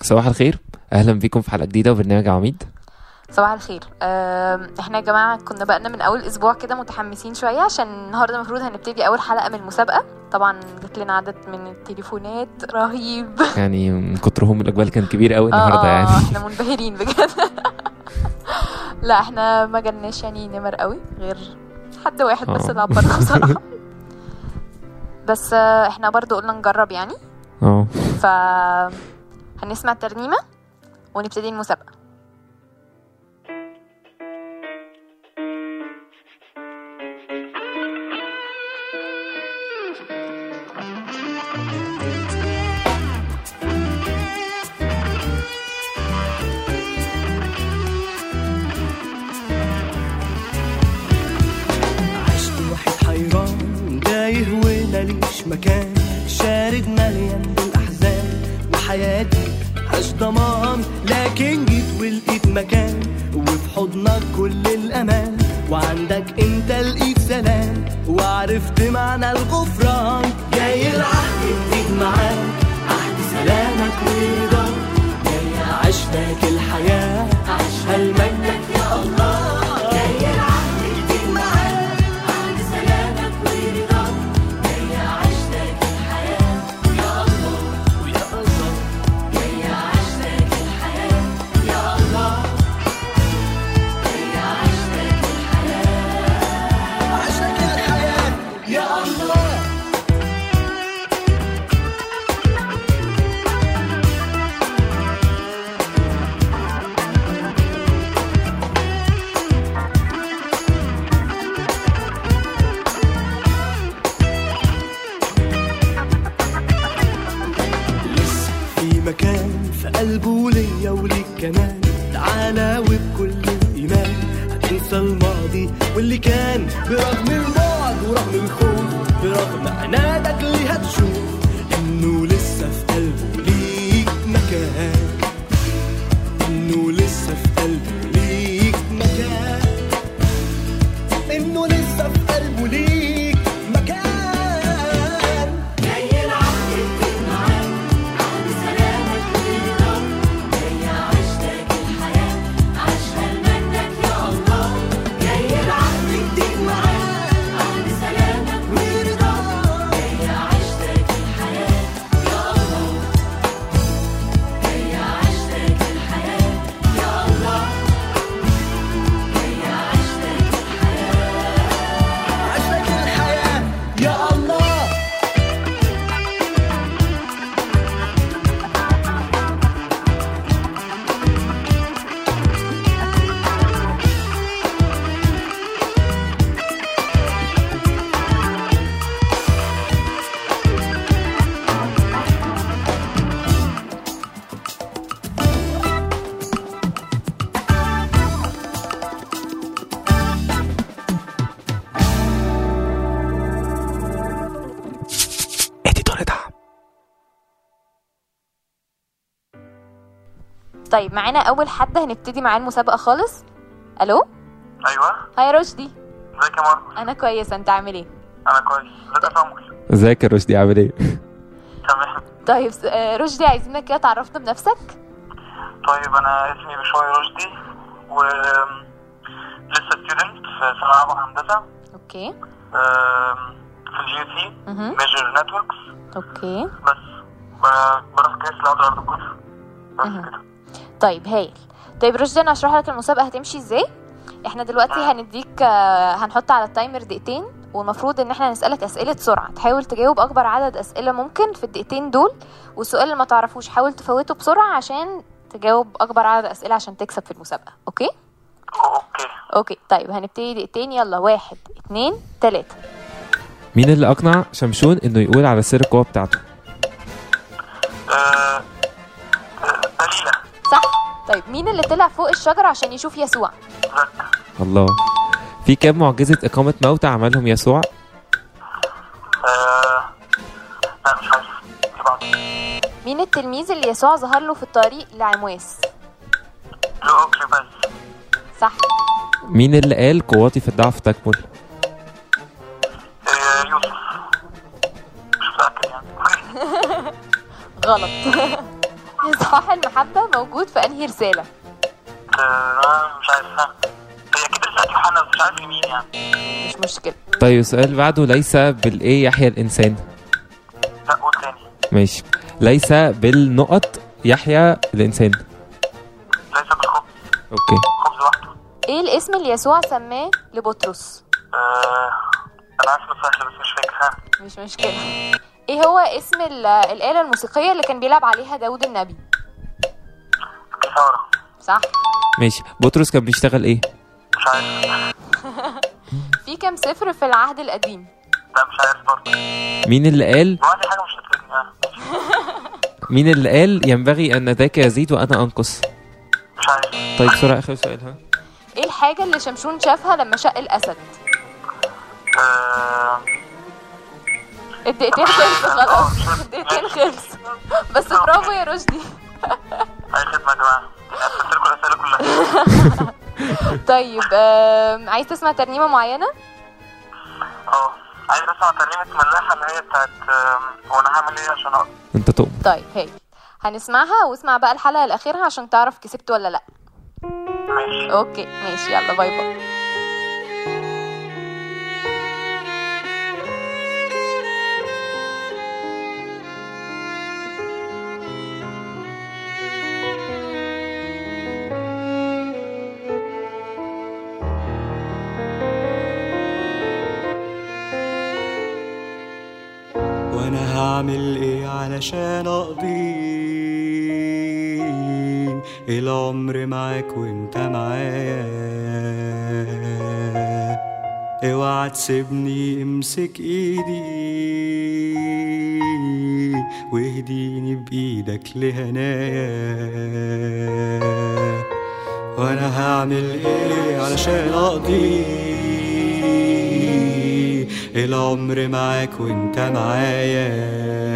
صباح الخير اهلا بيكم في حلقه جديده وبرنامج عميد صباح الخير أم، احنا يا جماعه كنا بقالنا من اول اسبوع كده متحمسين شويه عشان النهارده المفروض هنبتدي اول حلقه من المسابقه طبعا جات لنا عدد من التليفونات رهيب يعني من كترهم الاقبال كان كبير قوي النهارده آه، يعني احنا منبهرين بجد لا احنا ما جالناش يعني نمر قوي غير حد واحد بس آه. اللي عبرنا بصراحه بس آه، احنا برضو قلنا نجرب يعني اه ف هنسمع الترنيمه ونبتدي المسابقه عشت وحيد حيران تايه وماليش مكان شارد مليان بالاحزان وحياتي عاش ضمان لكن جيت ولقيت مكان وفي حضنك كل الامان وعندك انت لقيت سلام وعرفت معنى الغفران جاي العهد جديد معاك عهد سلامك ورضاك جاي اعيش لك الحياه اعيشها لمجدك يا الله جاي العهد جديد معاك عهد سلامك ورضاك جاي اعيش لك الحياه يا الله ويا الله جاي اعيش لك الحياه يا الله جاي اعيش لك الحياه اعيش لك الحياه يا الله لسه في مكان في قلبه ليا وليك كمان تعالى وبكل الإيمان هتنسى الماضي واللي كان برغم البعد ورغم الخوف برغم عنادك اللي هتشوف إنه لسه في قلبه ليك مكان إنه لسه في قلبه ليك مكان إنه لسه في قلبه ليك مكان جاي العهد جديد معاك عهد سلامك ورضاك جاي اعيش لك الحياه عيشها لمجدك يا الله جاي العهد جديد معاك عهد سلامك ورضاك جاي اعيش لك الحياه يا الله جاي اعيش لك الحياه يا الله جاي اعيش لك الحياه اعيش لك الحياه يا الله اديتور دعم طيب معانا اول حد هنبتدي معاه المسابقه خالص الو ايوه هاي رشدي ازيك يا ماركو انا كويسه انت عامل ايه انا كويس ازيك يا سامول ازيك يا رشدي عامل ايه تمام طيب س- آه، رشدي عايزينك كده تعرفنا بنفسك طيب انا اسمي بشوي رشدي و لسه ستودنت في سنه رابعه هندسه اوكي أم، في الجي سي مهم. ميجر نتوركس اوكي بس ب- بروح كاس العود الارض الكفر بس مهم. كده طيب هايل طيب رشدي انا هشرح لك المسابقه هتمشي ازاي احنا دلوقتي هنديك آه، هنحط على التايمر دقيقتين والمفروض ان احنا نسالك اسئله سرعه تحاول تجاوب اكبر عدد اسئله ممكن في الدقيقتين دول والسؤال اللي ما تعرفوش حاول تفوته بسرعه عشان تجاوب اكبر عدد اسئله عشان تكسب في المسابقه اوكي اوكي اوكي طيب هنبتدي دقيقتين يلا واحد اتنين تلاته مين اللي اقنع شمشون انه يقول على سر القوه بتاعته أه، أه، دليلة صح طيب مين اللي طلع فوق الشجره عشان يشوف يسوع زك الله في كام معجزه اقامه موتى عملهم يسوع أه، لا مش عارف اللي بعده مين التلميذ اللي يسوع ظهر له في الطريق لعمواس لو كليباز صح مين اللي قال قوتي في الضعف تكمل أه، يوسف مش متأكد يعني غلط صباح المحبة موجود في أنهي رسالة؟ آه، مش عارف ها هي اكيد رسالة يوحنا بس مش عارف لمين يعني مش مشكلة طيب السؤال اللي بعده ليس بالايه يحيا الانسان لا قول تاني ماشي ليس بالنقط يحيا الانسان ليس بالخبز اوكي خبز لوحده ايه الاسم اللي يسوع سماه لبطرس؟ آه، انا عارف انه سهل بس مش فاكر ها مش مشكلة ايه هو اسم ال- الآلة الموسيقية اللي كان بيلعب عليها داود النبي؟ كثارة صح ماشي بطرس كان بيشتغل ايه مش عارف في كام صفر في العهد القديم؟ لا مش عارف برضه مين اللي قال ما عندي حاجة مش هتفيدني ها مين اللي قال ينبغي ان ذاك يزيد وانا انقص مش عارف طيب بسرعه اخر سؤال ها ايه الحاجة اللي شمشون شافها لما شق الأسد؟ آه، الدقيقتين خلصوا خلاص الدقيقتين خلصوا بس برافو يا رشدي اي خدمة يا جماعة قفلت لكم الأسئلة كلها طيب آم، عايز تسمع ترنيمة معينة؟ اه عايز اسمع ترنيمة ملاحة اللي هي بتاعت آم، هو انا هعمل ايه عشان اقدر انت تؤمن طيب هاي هنسمعها واسمع بقى الحلقة الأخيرة عشان تعرف كسبت ولا لأ ماشي اوكي ماشي يلا باي باي وانا هعمل ايه علشان اقضي العمر معاك وانت معايا اوعى تسيبني امسك ايدي واهديني بايدك لهنايا وانا هعمل ايه علشان اقضي العمر معاك وانت معايا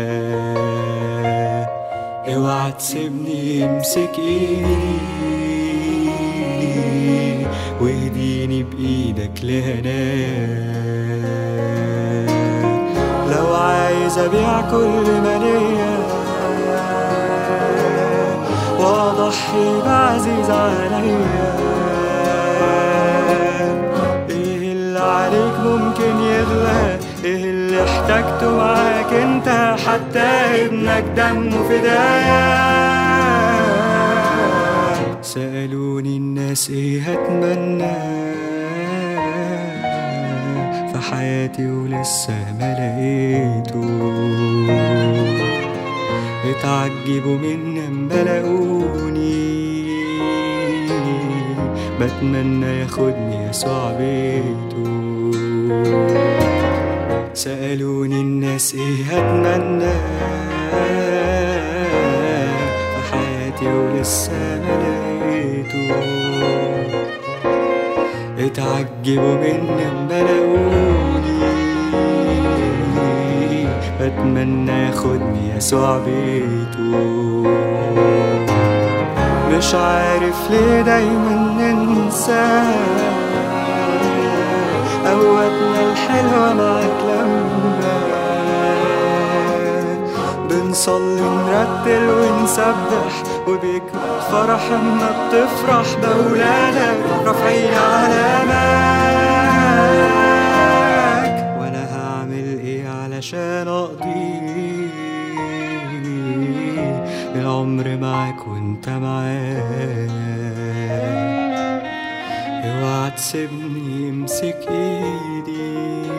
اوعى تسيبني امسك ايدي واهديني بايدك لهناك لو عايز ابيع كل ما ليا واضحي بعزيز عليا ايه اللي عليك ممكن يغلى ايه اللي احتاجته معاك انت حتى ابنك دمه فداك سألوني الناس ايه هتمنى في حياتي ولسه ما لقيته اتعجبوا مني اما لقوني بتمنى ياخدني يسوع بيته سألوني الناس ايه هتمنى في حياتي ولسه ما لقيته اتعجبوا مني اما لقوني بتمنى ياخدني يسوع بيته مش عارف ليه دايما ننسى قوتنا الحلوة معاك لما بنصلي نرتل ونسبح وبيكمل فرح اما بتفرح بأولادك رافعين علامك وانا هعمل ايه علشان اقضي العمر معاك وانت معايا اوعى تسيبني امسك ايدي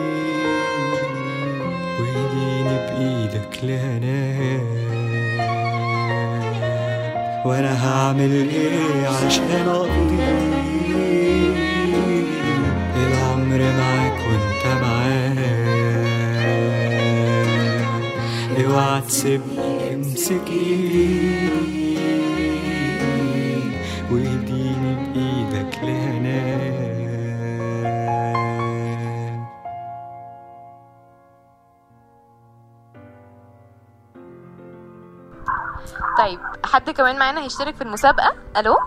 وايديني بايدك لهناك وانا هعمل ايه علشان اقضي العمر معاك وانت معايا اوعى تسيبني امسك ايدي واهديني بايدك لهناك طيب حد كمان معانا هيشترك في المسابقة الو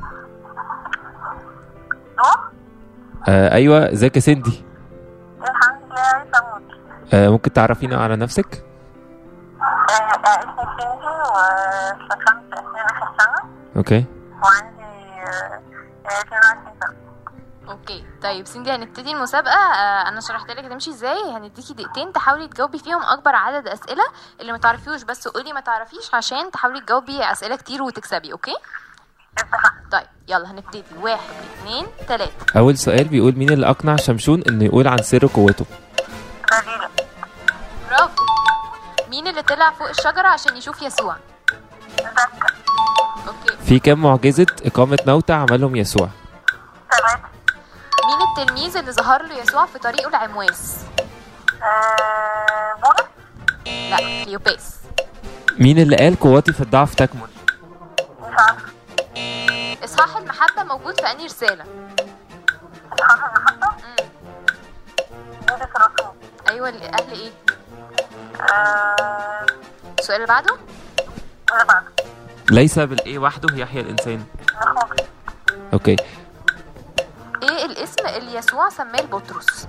آه ايوه ازيك يا سندي الحمد لله عايزة أموت آه ممكن تعرفينا على نفسك اسمي سندي في خمسة اتنين آخر سنة اوكي وعندي آه، آه، 22 سنة اوكي طيب سندي هنبتدي المسابقه آه انا شرحت لك هتمشي ازاي هنديكي دقيقتين تحاولي تجاوبي فيهم اكبر عدد اسئله اللي ما تعرفيوش بس قولي ما تعرفيش عشان تحاولي تجاوبي اسئله كتير وتكسبي اوكي اتفقنا طيب يلا هنبتدي واحد اتنين تلاته اول سؤال بيقول مين اللي اقنع شمشون انه يقول عن سر قوته دليلة برافو مين اللي طلع فوق الشجره عشان يشوف يسوع زكا اوكي في كام معجزه اقامه موتى عملهم يسوع تلاتة مين التلميذ اللي ظهر له يسوع في طريقه العمواس آه، بولس لا كليوباس مين اللي قال قوتي في الضعف تكمن مش عارفة اصحاح المحبه موجود في انهي رساله إصحاح المحبة مم. بولس الرسول ايوه الاهل ايه آه، السؤال اللي بعده اللي بعده ليس بالايه وحده يحيى الانسان مخوف اوكي ايه الاسم اللي يسوع سماه لبطرس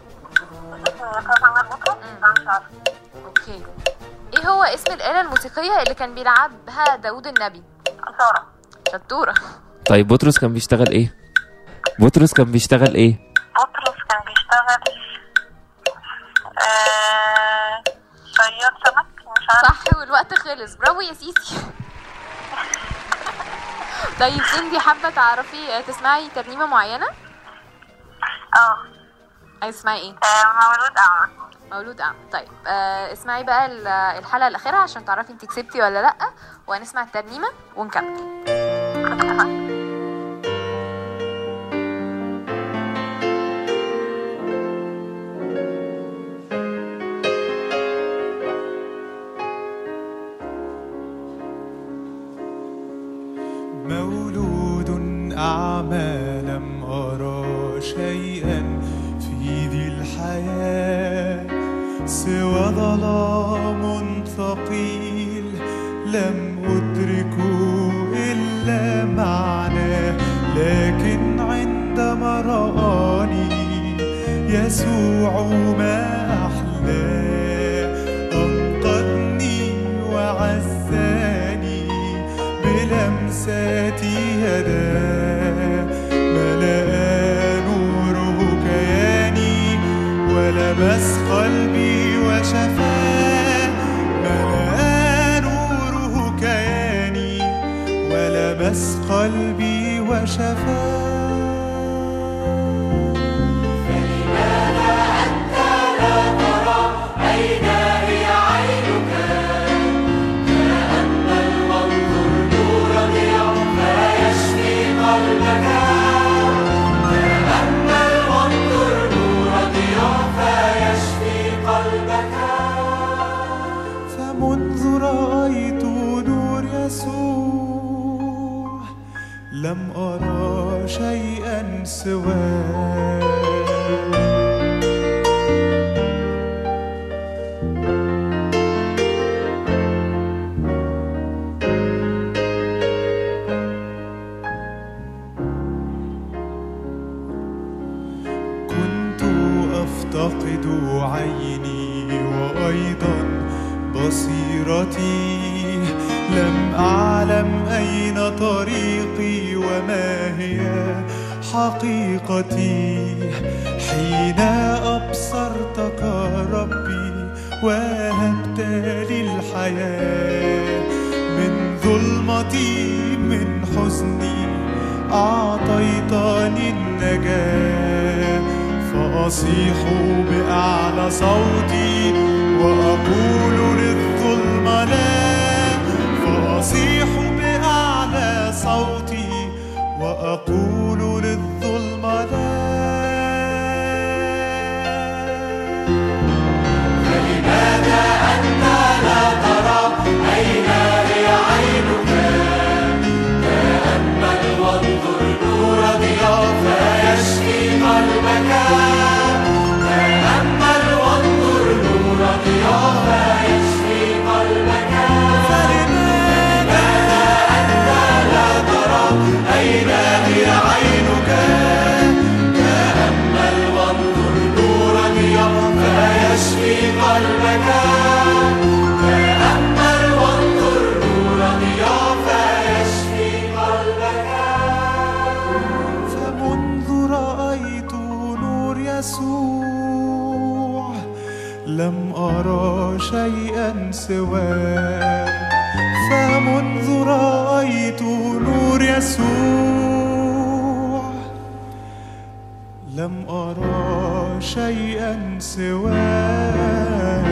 يتفهم بكرة لا مش عارفة اوكي ايه هو اسم الآلة الموسيقية اللي كان بيلعبها داود النبي سارة شطورة طيب بطرس كان بيشتغل ايه بطرس كان بيشتغل ايه بطرس كان بيشتغل آه، صياد سمك مش عارفة صح والوقت خلص برافو يا سيسي طيب سندي حابة تعرفي تسمعي ترنيمة معينة اه عايز تسمعي ايه آه، مولود أعمى مولود أعمى طيب آه اسمعي بقى ال- الحلقة الأخيرة عشان تعرفي انت كسبتي ولا لأ وهنسمع الترنيمة ونكمل مولود أعمى لم أرى شيئا في ذي الحياة سوى ظلام ثقيل لم أدركه إلا معناه لكن عندما رآني يسوع ما أحلاه أنقذني وعزاني بلمسات يداه ملأ نوره كياني ولمس قلبي وشفاه ملأ نوره كياني ولمس قلبي وشفاه فمنذ رأيت نور يسوع لم أرى شيئا سواه كنت أفتقد عيني وأيضا بصيرتي لم أعلم أين طريقي وما هي حقيقتي حين أبصرتك ربي وهبت لي الحياة من ظلمتي من حزني أعطيتني النجاة فأصيح بأعلى صوتي وأقول للظلمة لا فأصيح بأعلى صوتي وأقول للظلمة لا فمنذ رأيت نور سواه فمنذ رأيت نور يسوع لم أرى شيئا سواه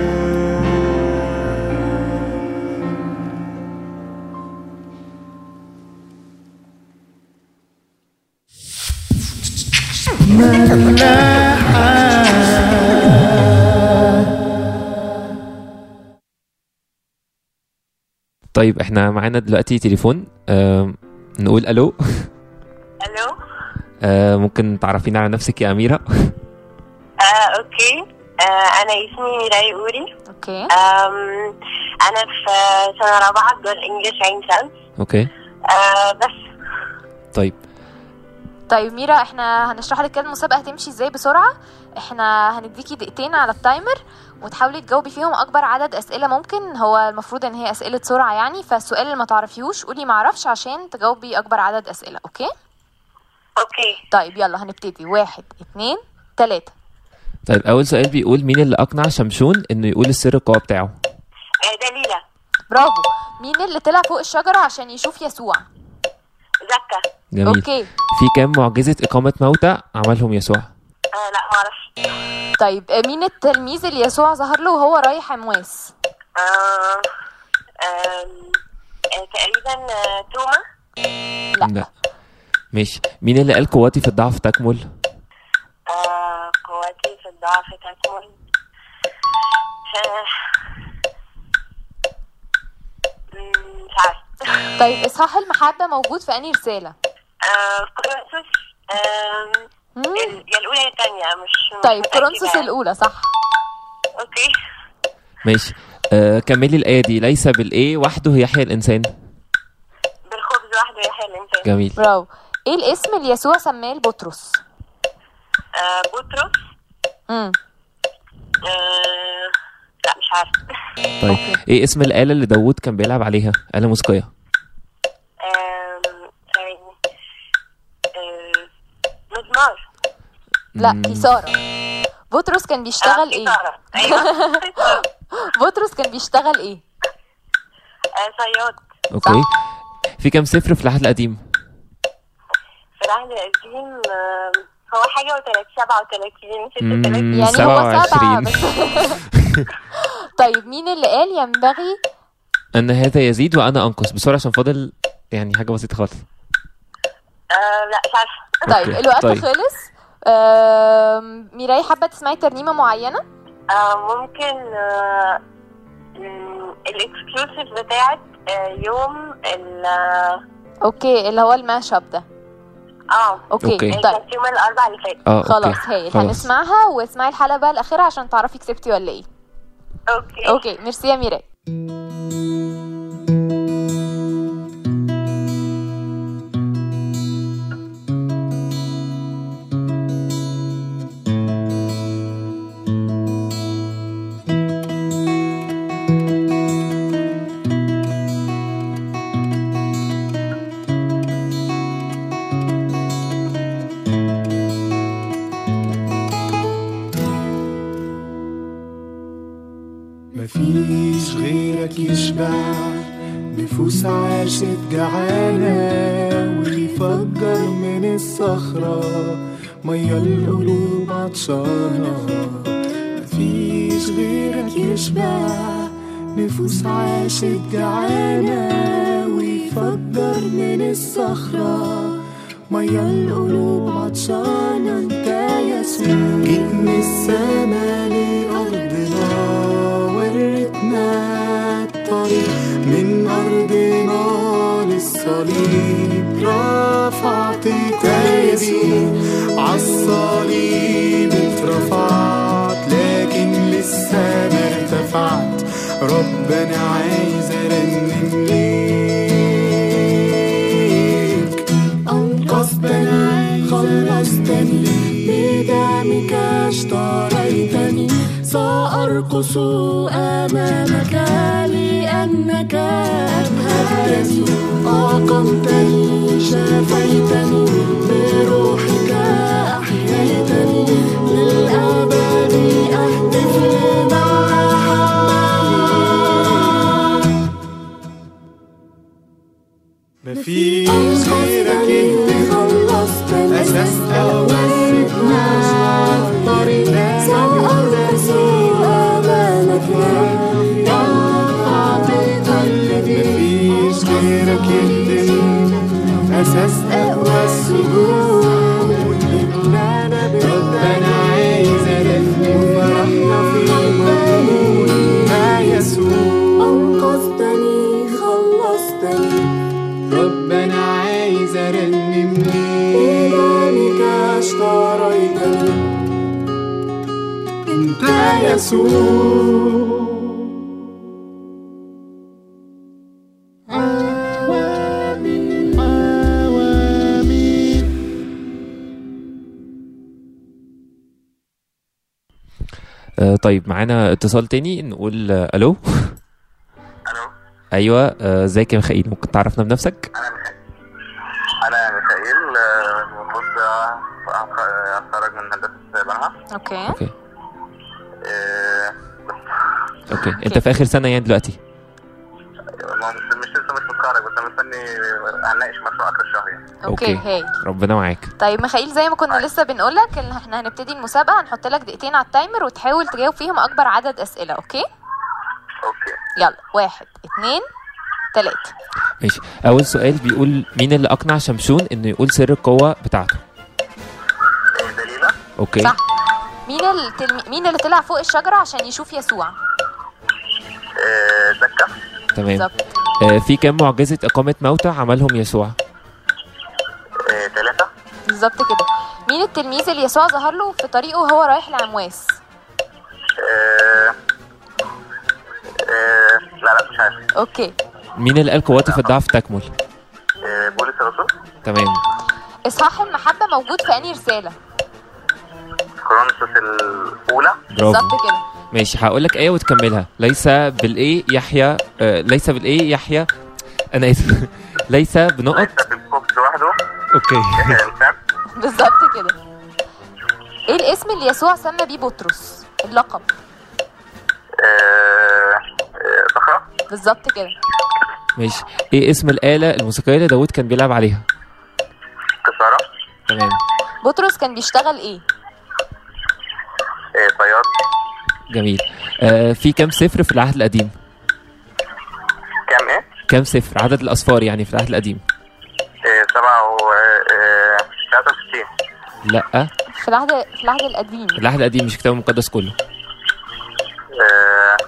طيب احنا معانا دلوقتي تليفون آم، نقول الو الو آه، ممكن تعرفينا على نفسك يا اميره آه، اوكي آه، انا اسمي ميراي اوري اوكي آم، انا في سنه رابعه دول انجلش عين شمس اوكي آه، بس طيب طيب ميرا احنا هنشرح لك كده المسابقه هتمشي ازاي بسرعه احنا هنديكي دقيقتين على التايمر وتحاولي تجاوبي فيهم اكبر عدد اسئله ممكن هو المفروض ان هي اسئله سرعه يعني فالسؤال اللي ما تعرفيهوش قولي ما اعرفش عشان تجاوبي اكبر عدد اسئله اوكي اوكي طيب يلا هنبتدي واحد اتنين تلاته طيب اول سؤال بيقول مين اللي اقنع شمشون انه يقول السر القوي بتاعه آه، دليلة برافو مين اللي طلع فوق الشجره عشان يشوف يسوع زكا جميل اوكي في كام معجزه اقامه موتى عملهم يسوع آه، لا معرفش طيب آه، مين التلميذ اللي يسوع ظهر له وهو رايح امواس آه، آم، آه، تقريبا آه، توما لا, لا ماشي مين اللي قال قوتي في الضعف تكمل آه، قوتي في الضعف تكمن آه، مم، مش عارف طيب اصحاح المحبه موجود في انهي رساله آه، كورنثوس آم، مم. ال- يا الأولى يا الثانية مش مش طيب متأكدة كورنثوس يعني. الاولى صح أوكي ماشي آه كملي الايه دي ليس بالايه وحده يحيى الانسان بالخبز وحده يحيى الإنسان جميل برافو ايه الاسم اللي يسوع سماه لبطرس آه، بطرس امم آه، لا مش عارف طيب ايه اسم الاله اللي داوود كان بيلعب عليها اله موسيقيه آم، ثواني آه، مزمار لا مم. كيسارة بطرس كان بيشتغل آه، ايه ستارة. أيوة بطرس كان بيشتغل ايه آه، صياد اوكي في كام سفر في العهد القديم في العهد القديم آم، هو حاجة وتلاتين سبعة وتلاتين ستة مم، وتلاتين يعني هو سبعة 27. بس طيب مين اللي قال ينبغي ان هذا يزيد وانا انقص بسرعه عشان فاضل يعني حاجه بسيطه خالص آه، لا مش عارفة طيب أوكي، الوقت طيب. خلص آم، ميراي حابة تسمعي ترنيمة معينة آه، ممكن آه، مم، الاكسكلوسيف بتاعت آه، يوم ال اوكي اللي هو الماش اب ده اه اوكي, أوكي. اللي طيب كانت يوم الأربعاء اللي فات اه أوكي. خلاص هايل خلاص. هنسمعها واسمعي الحلقة بقى الأخيرة عشان تعرفي كسبتي ولا ايه اوكي اوكي ميرسي يا ميراي مفيش غيرك يشبع نفوس عاشت جعانة ويفجر من الصخرة مية القلوب عطشانة مفيش غيرك يشبع نفوس عاشت جعانة ويفجر من الصخرة مية القلوب عطشانة انت يسوع جيت من السما لأرضنا وريتنا الطريق من أرضنا للصليب رفعت تايبي عالصليب اترفعت لكن لسه ما ارتفعت ربنا عايز ارنم ليك أنقذتني خلصتني بدمك اشتريتني سأرقص أمامك لأنك أبهجتني أقمتني شفيتني بروحك أحييتني للأبد أهتف لمحبتك مفيش أنقذتني غيرك خلصتني أساس قويتنا الطريق سأرقص أمامك يرفع بقلبي مفيش غيرك يهدم أساس أقوى السجود إن أنا ربنا عايز ألفني وفرحنا في الموت مع يسوع أنقذتني خلصتني ربنا عايز أرنمني بدمك اشتريتني أنت يسوع آه طيب معانا اتصال تاني نقول آه الو الو ايوه آه، ازيك يا ميخائيل ممكن تعرفنا بنفسك انا ميخائيل انا ميخائيل آه، المفروض آه، أتخ- اتخرج من هندسه بنها اوكي اوكي آه، اوكي انت في اخر سنه يعني دلوقتي ما هو مش مش لسه مش متخرج بس انا مستني هنناقش مشروع اخر الشهر يعني اوكي أوكي. هاي ربنا معاك طيب ميخائيل زي ما كنا لسه بنقول لك ان احنا هنبتدي المسابقه هنحط لك دقيقتين على التايمر وتحاول تجاوب فيهم اكبر عدد اسئله اوكي اوكي يلا واحد اتنين تلاته ماشي اول سؤال بيقول مين اللي اقنع شمشون انه يقول سر القوه بتاعته آه، دليلة اوكي صح مين التلمي... مين اللي طلع فوق الشجره عشان يشوف يسوع آه، دكة تمام بالظبط آه في كام معجزه اقامه موتى عملهم يسوع آه، ثلاثة بالظبط كده مين التلميذ اللي يسوع ظهر له في طريقه وهو رايح لعمواس آه، آه، لا لا مش عارف اوكي مين اللي قال قوتي في الضعف تكمل آه، بولس الرسول تمام اصحاح المحبه موجود في انهي رساله كورنثوس الأولى برافو بالظبط كده ماشي هقول لك ايه وتكملها ليس بالايه يحيى آه ليس بالايه يحيى انا اسف ليس بنقط ليس بالخبز وحده اوكي يحيى الإنسان بالظبط كده ايه الاسم اللي يسوع سمى بيه بطرس اللقب آه، آه، صخرة بالظبط كده ماشي ايه اسم الاله الموسيقيه اللي داوود كان بيلعب عليها كسارة تمام بطرس كان بيشتغل ايه آه، صياد جميل آه في كام صفر في العهد القديم كام ايه؟ كام صفر عدد الاصفار يعني في العهد القديم آه، سبعة و آه، تلاتة وستين لا في العهد في العهد القديم العهد القديم مش الكتاب المقدس كله آه،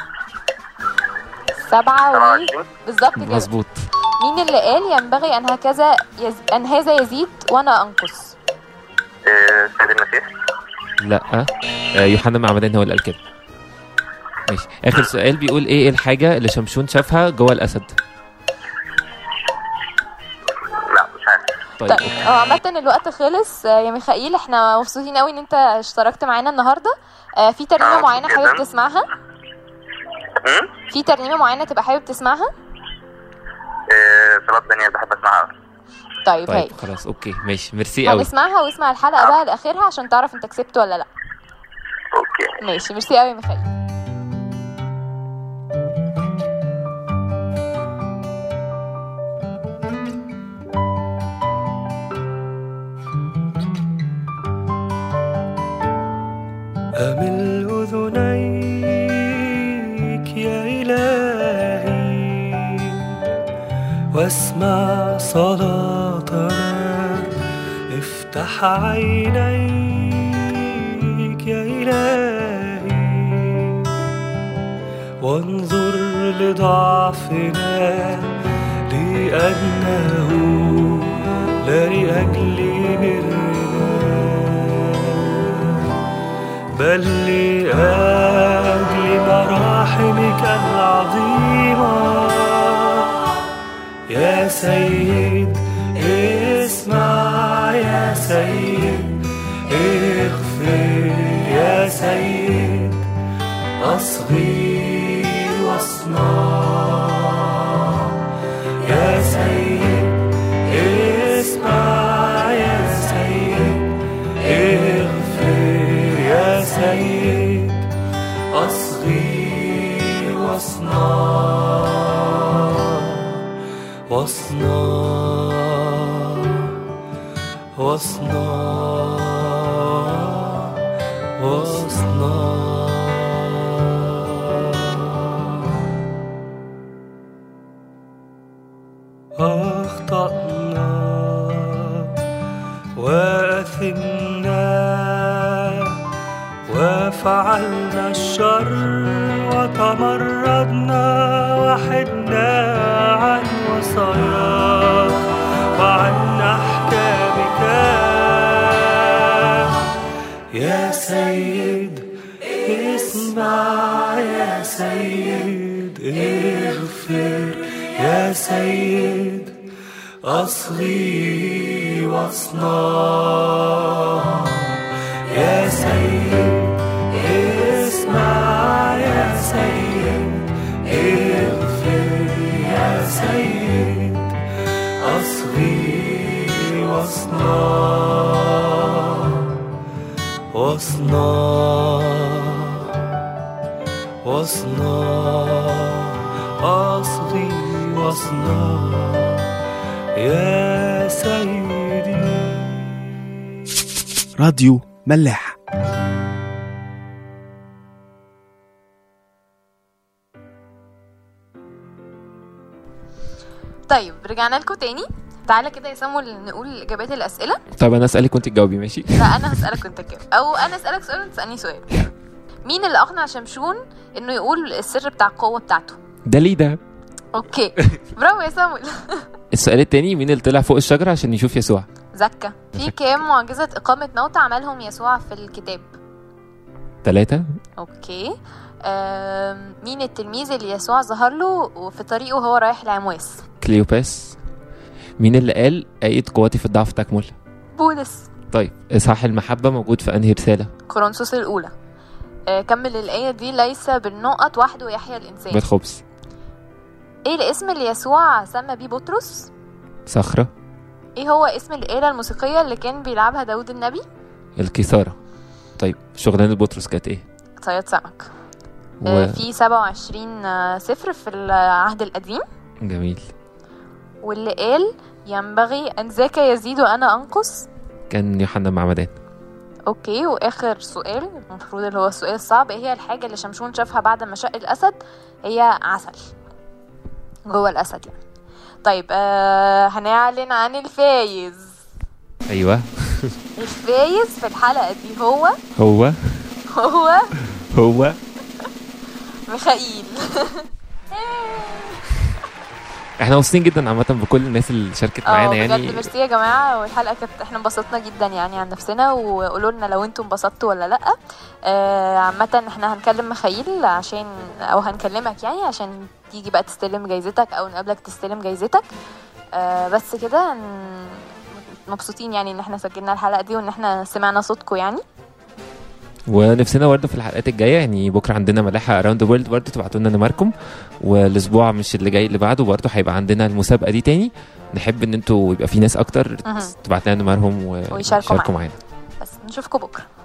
سبعة سبعة و وعشرين بالظبط كده مظبوط مين اللي قال ينبغي ان هكذا يز... ان هذا يزيد وانا انقص آه، سيد المسيح لا آه يوحنا معمدان هو اللي قال كده ماشي اخر سؤال بيقول ايه الحاجه اللي شمشون شافها جوه الاسد لا مش عارف طيب طيب أوكي. اه عامة الوقت خلص آه، يا ميخائيل احنا مبسوطين قوي ان انت اشتركت معانا النهارده آه، في ترنيمة آه، معينة جداً. حابب تسمعها مم؟ في ترنيمة معينة تبقى حابب تسمعها آه، صلاة دانيال بحب اسمعها طيب هاي طيب خلاص اوكي ماشي ميرسي قوي هنسمعها واسمع الحلقة بقى لاخرها عشان تعرف انت كسبت ولا لا اوكي ماشي ميرسي قوي يا ميخائيل أمل أذنيك يا إلهي واسمع صلاتنا افتح عينيك يا إلهي وانظر لضعفنا لأنه لا لأجل برنا بل لأجل مراحمك العظيمة يا سيد اسمع يا سيد اغفر يا سيد أصغي واصنع يا سيد اسمع يا سيد اغفر يا سيد أصغي واصنع واصنع واصنع واصنع أخطأنا وأثمنا وفعلنا الشر وتمردنا وحدنا عن وصاياك وعن أحكامك يا سيد اسمع يا سيد اغفر يا سيد أصغي واصنع يا سيد اسمع يا سيد اغفر يا سيد أصغي واصنع واصنع واصنع أصغي واصنع يا سيدي راديو ملاح طيب رجعنا لكم تاني تعالى كده يا سامو نقول اجابات الاسئله طب انا اسالك وانت تجاوبي ماشي لا انا هسالك وانت تجاوب او انا اسالك سؤال وانت تسالني سؤال مين اللي اقنع شمشون انه يقول السر بتاع القوه بتاعته ده ليه ده اوكي برافو يا سامويل السؤال التاني مين اللي طلع فوق الشجره عشان يشوف يسوع زكا في زكا. كام معجزه اقامه موتى عملهم يسوع في الكتاب ثلاثة اوكي آم، مين التلميذ اللي يسوع ظهر له في طريقه وهو رايح لعمواس كليوباس مين اللي قال آية قوتي في الضعف تكمل بولس طيب إصحاح المحبة موجود في أنهي رسالة كورنثوس الاولى آه، كمل الآية دي ليس بالنقط وحده يحيى الإنسان بالخبز إيه الاسم اللي يسوع سمى بيه بطرس؟ صخرة إيه هو اسم الآلة الموسيقية اللي كان بيلعبها داود النبي؟ الكسارة طيب شغلانة بطرس كانت إيه؟ صياد سمك و... آه، في 27 آه، سفر في العهد القديم جميل واللي قال ينبغي أن ذاك يزيد وأنا أنقص كان يوحنا معمدان اوكي واخر سؤال المفروض اللي هو السؤال الصعب ايه هي الحاجه اللي شمشون شافها بعد ما شق الاسد هي عسل جوه الاسد يعني طيب آه هنعلن عن الفايز أيوة الفايز في الحلقه دي هو هو هو هو ميخائيل احنا مبسوطين جدا عامة بكل الناس اللي شاركت اه معانا بجد يعني ميرسي يا جماعه والحلقه كانت احنا انبسطنا جدا يعني عن نفسنا وقولوا لنا لو انتم انبسطتوا ولا لا آه عامه احنا هنكلم مخايل عشان او هنكلمك يعني عشان تيجي بقى تستلم جايزتك او نقابلك تستلم جايزتك آه بس كده هن- مبسوطين يعني ان احنا سجلنا الحلقه دي وان احنا سمعنا صوتكم يعني ونفسنا برضه في الحلقات الجايه يعني بكره عندنا ملاحه اراوند ذا وورلد برضه تبعتوا لنا نمركم والاسبوع مش اللي جاي اللي بعده برضه هيبقى عندنا المسابقه دي تاني نحب ان انتوا يبقى في ناس اكتر مهم. تبعت لنا نمرهم ويشاركوا ويشاركوا معانا بس نشوفكم بكره